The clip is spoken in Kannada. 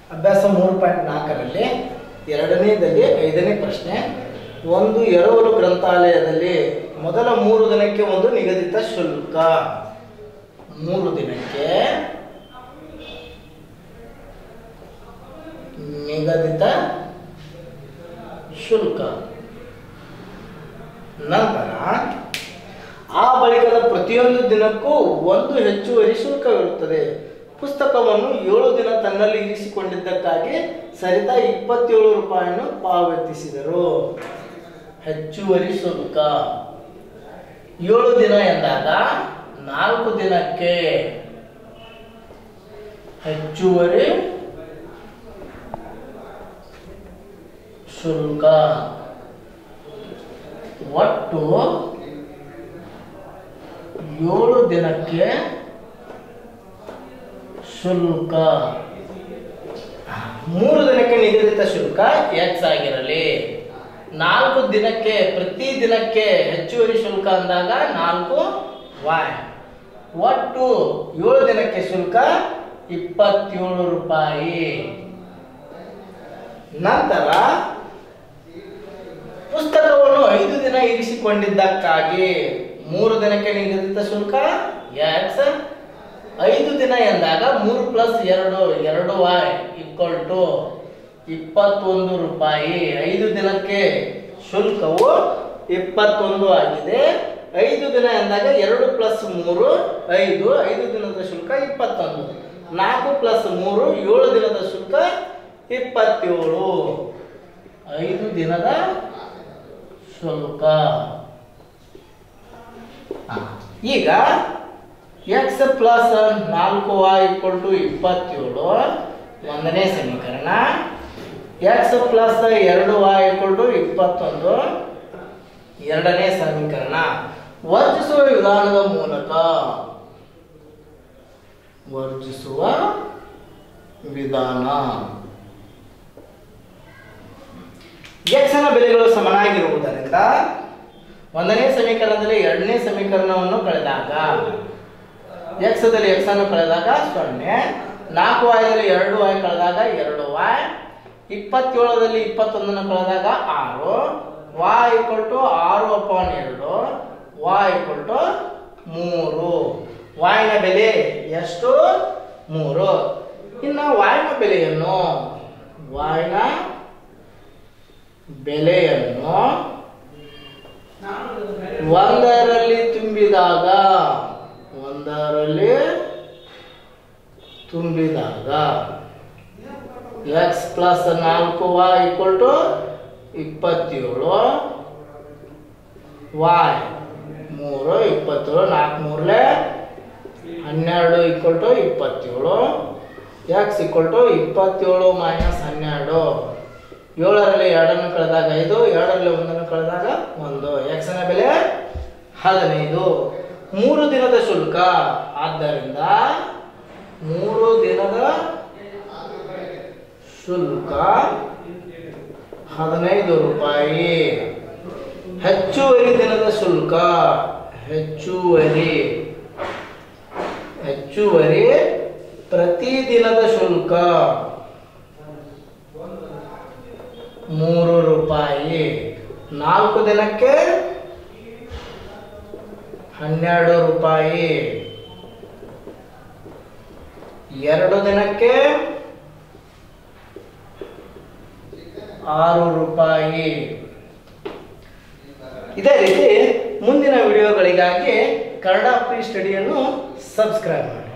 ಅಭ್ಯಾಸ ಮೂರು ಪಾಯಿಂಟ್ ನಾಲ್ಕರಲ್ಲಿ ಎರಡನೇದಲ್ಲಿ ಐದನೇ ಪ್ರಶ್ನೆ ಒಂದು ಎರವಲು ಗ್ರಂಥಾಲಯದಲ್ಲಿ ಮೊದಲ ಮೂರು ದಿನಕ್ಕೆ ಒಂದು ನಿಗದಿತ ಶುಲ್ಕ ಮೂರು ದಿನಕ್ಕೆ ನಿಗದಿತ ಶುಲ್ಕ ನಂತರ ಆ ಬಳಿಕದ ಪ್ರತಿಯೊಂದು ದಿನಕ್ಕೂ ಒಂದು ಹೆಚ್ಚುವರಿ ಶುಲ್ಕವಿರುತ್ತದೆ ಪುಸ್ತಕವನ್ನು ಏಳು ದಿನ ತನ್ನಲ್ಲಿ ಇರಿಸಿಕೊಂಡಿದ್ದಕ್ಕಾಗಿ ಸರಿತಾ ಇಪ್ಪತ್ತೇಳು ರೂಪಾಯಿಯನ್ನು ಪಾವತಿಸಿದರು ಹೆಚ್ಚುವರಿ ಶುಲ್ಕ ಏಳು ದಿನ ಎಂದಾಗ ನಾಲ್ಕು ದಿನಕ್ಕೆ ಹೆಚ್ಚುವರಿ ಶುಲ್ಕ ಒಟ್ಟು ಏಳು ದಿನಕ್ಕೆ ಶುಲ್ಕ ಮೂರು ದಿನಕ್ಕೆ ನಿಗದಿತ ಶುಲ್ಕ ಎಕ್ಸ್ ಆಗಿರಲಿ ನಾಲ್ಕು ದಿನಕ್ಕೆ ಪ್ರತಿ ದಿನಕ್ಕೆ ಹೆಚ್ಚುವರಿ ಶುಲ್ಕ ಅಂದಾಗ ನಾಲ್ಕು ವಾಯ್ ಒಟ್ಟು ಏಳು ದಿನಕ್ಕೆ ಶುಲ್ಕ ಇಪ್ಪತ್ತೇಳು ರೂಪಾಯಿ ನಂತರ ಪುಸ್ತಕವನ್ನು ಐದು ದಿನ ಇರಿಸಿಕೊಂಡಿದ್ದಕ್ಕಾಗಿ ಮೂರು ದಿನಕ್ಕೆ ನಿಗದಿತ ಶುಲ್ಕ ಎಕ್ಸ್ ಐದು ದಿನ ಎಂದಾಗ ಮೂರು ಪ್ಲಸ್ ಎರಡು ಎರಡು ವಾಯ್ ಈಕ್ವಲ್ ಟು ಇಪ್ಪತ್ತೊಂದು ರೂಪಾಯಿ ಐದು ದಿನಕ್ಕೆ ಶುಲ್ಕವು ಇಪ್ಪತ್ತೊಂದು ಆಗಿದೆ ಐದು ದಿನ ಎಂದಾಗ ಎರಡು ಪ್ಲಸ್ ಮೂರು ಐದು ಐದು ದಿನದ ಶುಲ್ಕ ಇಪ್ಪತ್ತೊಂದು ನಾಲ್ಕು ಪ್ಲಸ್ ಮೂರು ಏಳು ದಿನದ ಶುಲ್ಕ ಇಪ್ಪತ್ತೇಳು ಐದು ದಿನದ ಶುಲ್ಕ ಆ, ಈಗ ಎಕ್ಸ್ ಪ್ಲಸ್ ನಾಲ್ಕು ವೈ ಈಕ್ವಲ್ ಟು ಇಪ್ಪತ್ತೇಳು ಒಂದನೇ ಸಮೀಕರಣ ಎಕ್ಸ್ ಪ್ಲಸ್ ಎರಡು ವೈ ಈಕ್ವಲ್ ಟು ಇಪ್ಪತ್ತೊಂದು ಎರಡನೇ ಸಮೀಕರಣ ವರ್ಜಿಸುವ ವಿಧಾನದ ಮೂಲಕ ವರ್ಜಿಸುವ ವಿಧಾನ ಎಕ್ಸ್ನ ಬೆಲೆಗಳು ಸಮನಾಗಿರುವುದರಿಂದ ಒಂದನೇ ಸಮೀಕರಣದಲ್ಲಿ ಎರಡನೇ ಸಮೀಕರಣವನ್ನು ಕಳೆದಾಗ ಎಕ್ಸ್ ದಲ್ಲಿ ಎಕ್ಸ್ ಅನ್ನು ಕಳೆದಾಗ ಸೊನ್ನೆ ನಾಲ್ಕು ವಾಯದಲ್ಲಿ ಎರಡು ವಾಯ್ ಕಳೆದಾಗ ಎರಡು ವಾಯ್ ಇಪ್ಪತ್ತೇಳರಲ್ಲಿ ಇಪ್ಪತ್ತೊಂದನ್ನು ಕಳೆದಾಗ ಆರು ವಾ ಈಕ್ವಲ್ ಟು ಆರು ಅಪಾನ್ ಎರಡು ವಾ ಈಕ್ವಲ್ ಟು ಮೂರು ವಾಯ್ನ ಬೆಲೆ ಎಷ್ಟು ಮೂರು ಇನ್ನು ವಾಯ್ನ ಬೆಲೆಯನ್ನು ವಾಯ್ನ ಬೆಲೆಯನ್ನು ಒಂದರಲ್ಲಿ ತುಂಬಿದಾಗ ಒಂದರಲ್ಲಿ ತುಂಬಿದಾಗ ಎಕ್ಸ್ ಪ್ಲಸ್ ನಾಲ್ಕು ವಾಯ್ ಈಕ್ವಲ್ ಟು ಇಪ್ಪತ್ತೇಳು ವಾಯ್ ಮೂರು ಇಪ್ಪತ್ತೇಳು ನಾಲ್ಕು ಮೂರಲೆ ಹನ್ನೆರಡು ಈಕ್ವಲ್ ಟು ಇಪ್ಪತ್ತೇಳು ಎಕ್ಸ್ ಈಕ್ವಲ್ ಟು ಇಪ್ಪತ್ತೇಳು ಮೈನಸ್ ಹನ್ನೆರಡು ಏಳರಲ್ಲಿ ಎರಡನ್ನು ಕಳೆದಾಗ ಐದು ಎರಡರಲ್ಲಿ ಒಂದನ್ನು ಕಳೆದಾಗ ಒಂದು ಎಕ್ಸ್ನ ಬೆಲೆ ಹದಿನೈದು ಮೂರು ದಿನದ ಶುಲ್ಕ ಆದ್ದರಿಂದ ಮೂರು ದಿನದ ಶುಲ್ಕ ಹದಿನೈದು ರೂಪಾಯಿ ಹೆಚ್ಚುವರಿ ದಿನದ ಶುಲ್ಕ ಹೆಚ್ಚುವರಿ ಹೆಚ್ಚುವರಿ ಪ್ರತಿ ದಿನದ ಶುಲ್ಕ ಮೂರು ರೂಪಾಯಿ ನಾಲ್ಕು ದಿನಕ್ಕೆ ಹನ್ನೆರಡು ರೂಪಾಯಿ ಎರಡು ದಿನಕ್ಕೆ ಆರು ರೂಪಾಯಿ ಇದೇ ರೀತಿ ಮುಂದಿನ ವಿಡಿಯೋಗಳಿಗಾಗಿ ಕನ್ನಡ ಫ್ರೀ ಸ್ಟಡಿಯನ್ನು ಸಬ್ಸ್ಕ್ರೈಬ್ ಮಾಡಿ